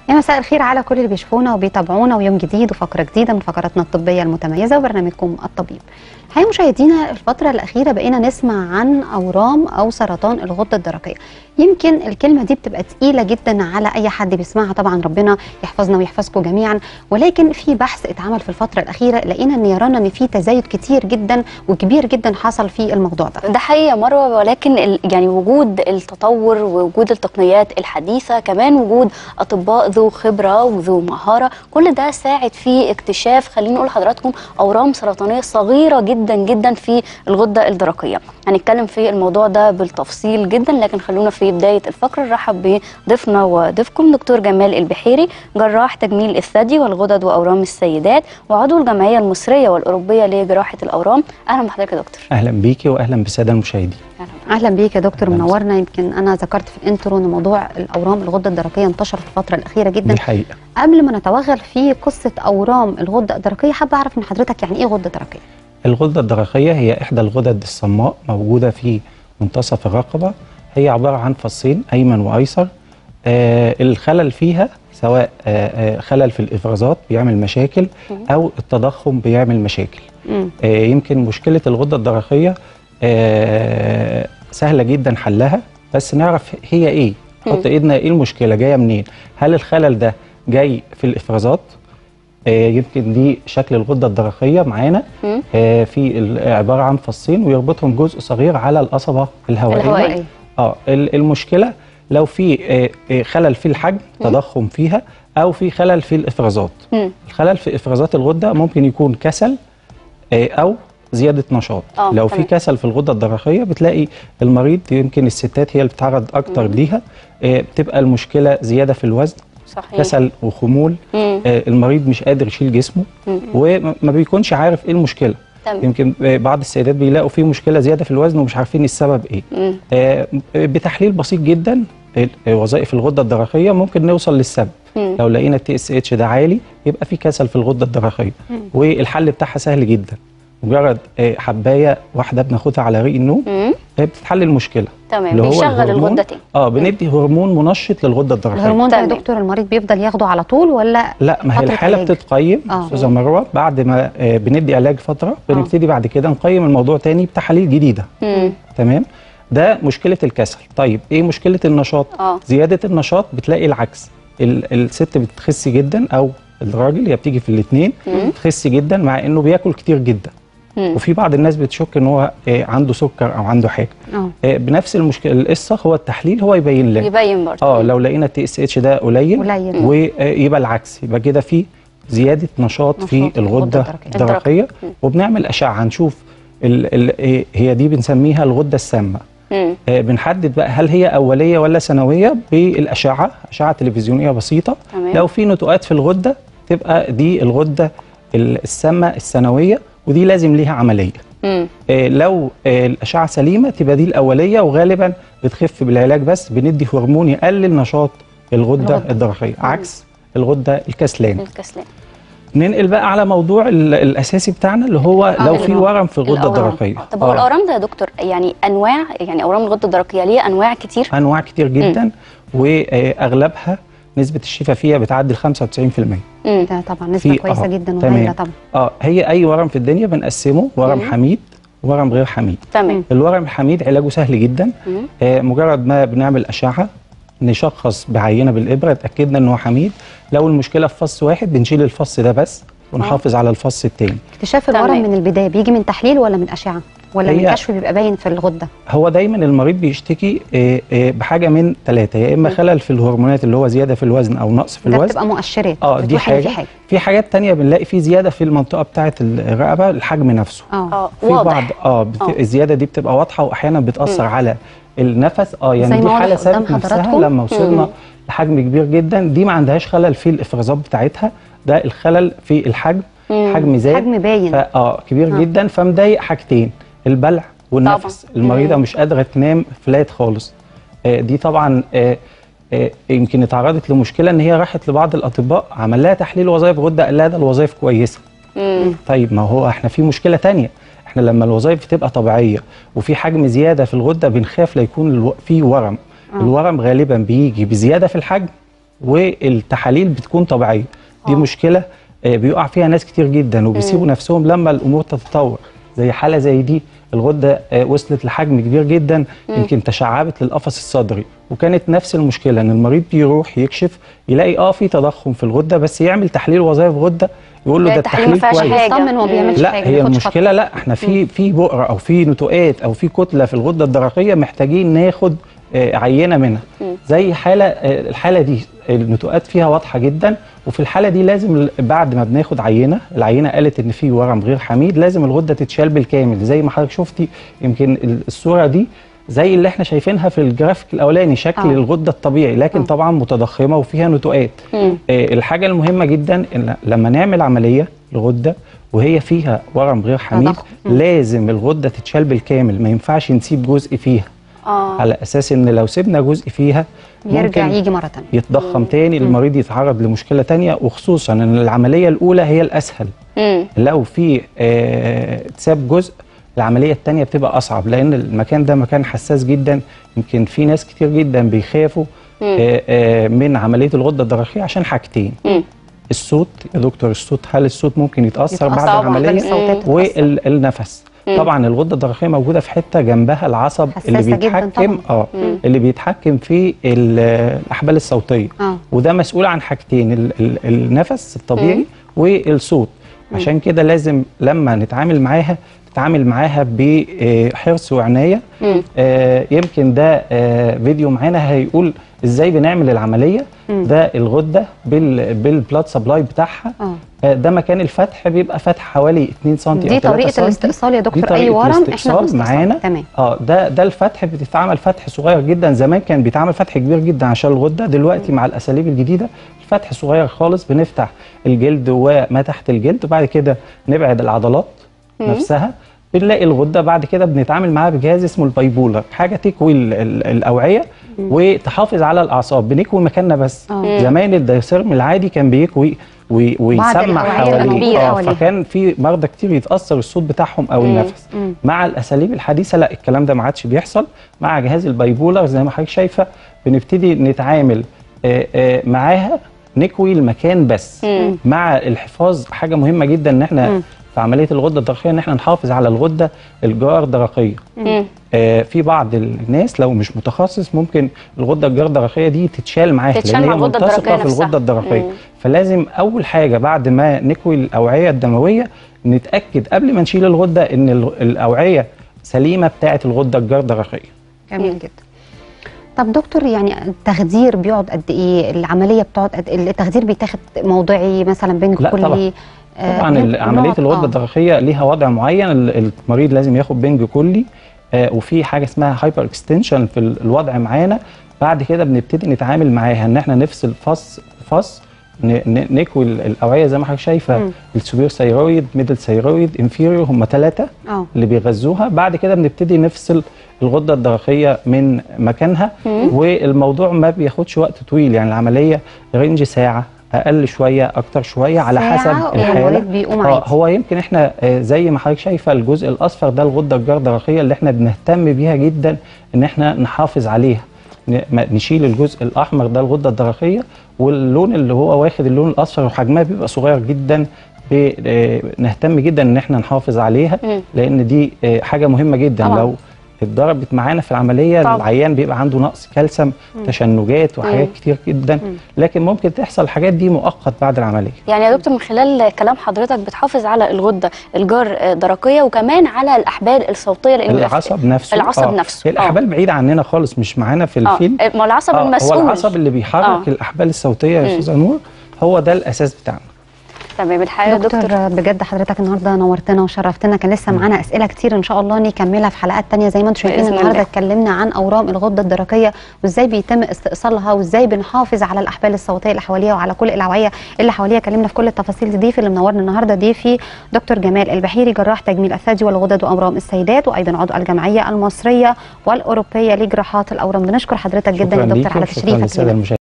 يا مساء الخير على كل اللي بيشوفونا وبيتابعونا ويوم جديد وفقره جديده من فقراتنا الطبيه المتميزه وبرنامجكم الطبيب. الحقيقه مشاهدينا الفتره الاخيره بقينا نسمع عن اورام او سرطان الغده الدرقيه. يمكن الكلمه دي بتبقى تقيله جدا على اي حد بيسمعها طبعا ربنا يحفظنا ويحفظكم جميعا ولكن في بحث اتعمل في الفتره الاخيره لقينا ان يرانا ان في تزايد كتير جدا وكبير جدا حصل في الموضوع ده. ده حقيقة مروة ولكن ال- يعني وجود التطور ووجود التقنيات الحديثة كمان وجود أطباء ذو خبرة وذو مهارة كل ده ساعد في اكتشاف خليني أقول لحضراتكم أورام سرطانية صغيرة جدا جدا في الغدة الدرقية هنتكلم في الموضوع ده بالتفصيل جدا لكن خلونا في بداية الفقرة نرحب بضيفنا وضيفكم دكتور جمال البحيري جراح تجميل الثدي والغدد وأورام السيدات وعضو الجمعية المصرية والأوروبية لجراحة الأورام أهلا بحضرتك يا دكتور اهلا بيكي واهلا بالساده المشاهدين أهلا اهلا بيك يا دكتور أهلا منورنا يمكن انا ذكرت في الانترو ان موضوع الاورام الغده الدرقيه انتشر في الفتره الاخيره جدا دي حقيقه قبل ما نتوغل في قصه اورام الغده الدرقيه حابه اعرف من حضرتك يعني ايه غده درقيه الغده الدرقيه هي احدى الغدد الصماء موجوده في منتصف الرقبه هي عباره عن فصين ايمن وايسر آه الخلل فيها سواء آه آه خلل في الافرازات بيعمل مشاكل او التضخم بيعمل مشاكل امم آه يمكن مشكله الغده الدرقيه آه سهله جدا حلها بس نعرف هي ايه نحط ايدنا ايه المشكله جايه منين هل الخلل ده جاي في الافرازات آه يمكن دي شكل الغده الدرقيه معانا مم. آه في ال- عباره عن فصين ويربطهم جزء صغير على القصبه الهوائيه الهوائية. اه ال- المشكله لو في آه، آه، خلل في الحجم تضخم فيها او في خلل في الافرازات مم. الخلل في افرازات الغده ممكن يكون كسل آه، او زياده نشاط آه، لو في تمام. كسل في الغده الدرقيه بتلاقي المريض يمكن الستات هي اللي بتتعرض اكتر ليها آه، بتبقى المشكله زياده في الوزن صحيح كسل وخمول مم. آه، المريض مش قادر يشيل جسمه مم. وما بيكونش عارف ايه المشكله تمام يمكن آه، بعض السيدات بيلاقوا في مشكله زياده في الوزن ومش عارفين السبب ايه مم. آه، بتحليل بسيط جدا آه، وظائف الغده الدرقيه ممكن نوصل للسبب مم. لو لقينا التي اس اتش ده عالي يبقى في كسل في الغده الدرقيه والحل بتاعها سهل جدا مجرد آه، حبايه واحده بناخدها على ريق النوم مم. آه، بتتحل المشكله تمام اللي هو بيشغل الهرمون. الغده تاني اه بندي هرمون منشط للغده الدرقيه الهرمون ده يا تمام. دكتور المريض بيفضل ياخده على طول ولا لا ما هي فترة الحاله علاج. بتتقيم آه. استاذه مروه بعد ما آه، بندي علاج فتره بنبتدي بعد كده نقيم الموضوع تاني بتحاليل جديده مم. تمام ده مشكله الكسل طيب ايه مشكله النشاط اه زياده النشاط بتلاقي العكس ال- الست بتخس جدا او الراجل هي بتيجي في الاثنين بتخس جدا مع انه بياكل كتير جدا مم. وفي بعض الناس بتشك ان هو آه، عنده سكر او عنده حاجه اه آه، بنفس المشكله القصه هو التحليل هو يبين لنا يبين برضه اه لو لقينا التي اس اتش ده قليل قليل. ويبقى العكس يبقى كده في زياده نشاط في نشاط الغدة الغده الدرقية. الدرقيه وبنعمل اشعه نشوف ال ال إيه هي دي بنسميها الغده السامه مم. آه، بنحدد بقى هل هي اوليه ولا ثانويه بالاشعه اشعه تلفزيونيه بسيطه تمام. لو في نتوءات في الغده تبقى دي الغده ال- السامه الثانويه ودي لازم ليها عمليه مم. آه، لو آه، الاشعه سليمه تبقى دي الاوليه وغالبا بتخف بالعلاج بس بندي هرمون يقلل نشاط الغده الغدة. الدرقيه عكس الغده الكسلان الكسلان ننقل بقى على موضوع ال- الاساسي بتاعنا اللي هو لو في الأورام. ورم في الغده الأورام. الدرقيه طب هو الاورام ده يا دكتور يعني انواع يعني اورام الغده الدرقيه ليه انواع كتير انواع كتير جدا واغلبها نسبه الشفاء فيها بتعدي ال 95% مم. ده طبعا نسبه في- كويسه أهو. جدا تمام. وهايله طبعا اه هي اي ورم في الدنيا بنقسمه ورم حميد ورم غير حميد تمام الورم الحميد علاجه سهل جدا مم. آه مجرد ما بنعمل اشعه نشخص بعينه بالابره اتاكدنا ان هو حميد لو المشكله في فص واحد بنشيل الفص ده بس ونحافظ على الفص التاني اكتشاف تمام. الورم من البدايه بيجي من تحليل ولا من اشعه ولا من هي- كشف بيبقى باين في الغده هو دايما المريض بيشتكي آه، آه، بحاجه من ثلاثه يا اما خلل في الهرمونات اللي هو زياده في الوزن او نقص في ده الوزن بتبقى مؤشرات اه دي بتوحي إن حاجه في حاجه في حاجات تانية بنلاقي في زياده في المنطقه بتاعه الرقبه الحجم نفسه اه اه في بعض واضح اه بت... آه. الزياده دي بتبقى واضحه واحيانا بتاثر على النفس اه زي يعني ما دي واضح حاله قدام ثابت نفسها حضراتكم. لما وصلنا مم. لحجم كبير جدا دي ما عندهاش خلل في الافرازات بتاعتها ده الخلل في الحجم مم. حجم زاد حجم باين فا- اه كبير آه. جدا فمضايق حاجتين البلع والنفس طبعاً. المريضه مم. مش قادره تنام فلات خالص آه دي طبعا آه آه يمكن اتعرضت لمشكله ان هي راحت لبعض الاطباء عمل لها تحليل وظائف غده قال لها ده الوظائف كويسه مم. طيب ما هو احنا في مشكله تانية احنا لما الوظائف تبقى طبيعيه وفي حجم زياده في الغده بنخاف لا يكون الو... في ورم آه. الورم غالبا بيجي بزياده في الحجم والتحاليل بتكون طبيعيه دي آه. مشكله آه، بيقع فيها ناس كتير جدا وبيسيبوا نفسهم لما الامور تتطور زي حاله زي دي الغده آه، وصلت لحجم كبير جدا يمكن تشعبت للقفص الصدري وكانت نفس المشكله ان المريض بيروح يكشف يلاقي اه في تضخم في الغده بس يعمل تحليل وظائف غده يقول له ده التحليل ما التحليل فيهاش كويس حاجة. يطمن وما مم. بيعملش لا حاجه هي بياخدش المشكله لا احنا في في بؤره او في نتوءات او في كتله في الغده الدرقيه محتاجين ناخد آه، عينه منها زي حاله آه، الحاله دي النتوءات فيها واضحه جدا وفي الحاله دي لازم ال- بعد ما بناخد عينه العينه قالت ان في ورم غير حميد لازم الغده تتشال بالكامل زي ما حضرتك شفتي يمكن ال- الصوره دي زي اللي احنا شايفينها في الجرافيك الاولاني شكل آه. الغده الطبيعي لكن آه. طبعا متضخمه وفيها نتوءات مم. آه، الحاجه المهمه جدا إن لما نعمل عمليه الغده وهي فيها ورم غير حميد تضخم. مم. لازم الغده تتشال بالكامل ما ينفعش نسيب جزء فيها اه على اساس ان لو سيبنا جزء فيها يرجع ممكن يجي مره ثانيه يتضخم تاني المريض يتعرض لمشكله تانية وخصوصا ان العمليه الاولى هي الاسهل مم. لو في آه، اتساب جزء العمليه الثانيه بتبقى اصعب لان المكان ده مكان حساس جدا يمكن في ناس كتير جدا بيخافوا آه، آه، من عمليه الغده الدرقيه عشان حاجتين مم. الصوت يا دكتور الصوت هل الصوت ممكن يتاثر يتأثر بعد طبعاً، العمليه الصوتات تتأثر. والنفس طبعا الغده الدرقيه موجوده في حته جنبها العصب اللي حساسة جداً بيتحكم طبعاً. اه اللي بيتحكم في ال- الاحبال الصوتيه اه وده مسؤول عن حاجتين ال ال النفس الطبيعي والصوت عشان كده لازم لما نتعامل معاها نتعامل معاها بحرص وعنايه مم. آه يمكن ده آه فيديو معانا هيقول ازاي بنعمل العمليه ده الغده بال بالبلاد سبلاي بتاعها اه آه ده مكان الفتح بيبقى فتح حوالي 2 سم دي أو 3 طريقه سم. الاستئصال يا دي دكتور اي طريقة ورم احنا الاستئصال بنستئصله. معانا تمام اه ده ده الفتح بتتعمل فتح صغير جدا زمان كان بيتعمل فتح كبير جدا عشان الغده دلوقتي مع الاساليب الجديده الفتح صغير خالص بنفتح الجلد وما تحت الجلد وبعد كده نبعد العضلات نفسها بنلاقي الغده بعد كده بنتعامل معاها بجهاز اسمه البايبولر حاجه تكوي ال- ال- الاوعيه وتحافظ على الاعصاب بنكوي مكاننا بس آه. زمان الدايسيرم العادي كان بيكوي وي- ويسمع الأوعية حواليه الموجودة اه حواليه. فكان في مرضى كتير يتاثر الصوت بتاعهم او النفس مم. مع الاساليب الحديثه لا الكلام ده ما عادش بيحصل مع جهاز البايبولر زي ما حضرتك شايفه بنبتدي نتعامل آه، آه، معاها نكوي المكان بس مم. مع الحفاظ حاجه مهمه جدا ان احنا مم. في عمليه الغده الدرقيه ان احنا نحافظ على الغده الجار درقيه مم. آه، في بعض الناس لو مش متخصص ممكن الغده الجار درقيه دي تتشال معاها تتشال لان مع هي الغدة الدرقية ملتصقه في نفسها. الغده الدرقيه مم. فلازم اول حاجه بعد ما نكوي الاوعيه الدمويه نتاكد قبل ما نشيل الغده ان ال- الاوعيه سليمه بتاعه الغده الجار درقيه جميل جدا طب دكتور يعني التخدير بيقعد قد ايه العمليه بتقعد قد إيه؟ التخدير بيتاخد موضعي مثلا بنج لا كلي طبعاً. آه، طبعا بنج- ال- عمليه بنقعد- الغده آه. الدرقيه ليها وضع معين ال- المريض لازم ياخد بنج كلي آه، وفي حاجه اسمها هايبر اكستنشن في ال- الوضع معانا بعد كده بنبتدي نتعامل معاها ان احنا نفصل فص فص ن- ن- نكوي ال- الاوعيه زي ما حضرتك شايفه مم. السوبر ثيرويد ميدل ثيرويد انفيريور هم ثلاثه اه اللي بيغذوها بعد كده بنبتدي نفصل الغده الدرقيه من مكانها والموضوع ما بياخدش وقت طويل يعني العمليه رينج ساعه اقل شويه اكتر شويه على ساعة حسب الحاله والمريض بيقوم آه، عادي. هو يمكن احنا آه، زي ما حضرتك شايفه الجزء الاصفر ده الغده الجار درقيه اللي احنا بنهتم بيها جدا ان احنا نحافظ عليها ن- ما- نشيل الجزء الاحمر ده الغده الدرقيه واللون اللي هو واخد اللون الاصفر وحجمها بيبقى صغير جدا ب- آه، نهتم جدا ان احنا نحافظ عليها مم. لان دي آه، حاجه مهمه جدا طبعاً. لو اتضربت معانا في العمليه طبعاً. العيان بيبقى عنده نقص كالسيوم تشنجات وحاجات مم. كتير جدا لكن ممكن تحصل الحاجات دي مؤقت بعد العمليه يعني يا دكتور من خلال كلام حضرتك بتحافظ على الغده الجار آه، درقيه وكمان على الاحبال الصوتيه لان بيبقى في- العصب نفسه العصب نفسه. هي الاحبال بعيده عننا خالص مش معانا في اه الفيلم ما العصب آه، المسؤول هو العصب اللي بيحرك آه. الاحبال الصوتيه مم. يا استاذه نور هو ده الاساس بتاعنا تمام الحقيقه يا دكتور, دكتور بجد حضرتك النهارده نورتنا وشرفتنا كان لسه معانا اسئله كتير ان شاء الله نكملها في حلقات تانية زي ما انتم شايفين بإذن النهارده الله. اتكلمنا عن اورام الغده الدرقيه وازاي بيتم استئصالها وازاي بنحافظ على الاحبال الصوتيه اللي حواليها وعلى كل الاوعيه اللي حواليها اتكلمنا في كل التفاصيل دي ضيفي اللي منورنا النهارده ضيفي دكتور جمال البحيري جراح تجميل الثدي والغدد وامراض السيدات وايضا عضو الجمعيه المصريه والاوروبيه لجراحات الاورام بنشكر حضرتك جدا شكرا يا دكتور ليكي على وشكرا تشريفك للساده لنا المشاهدين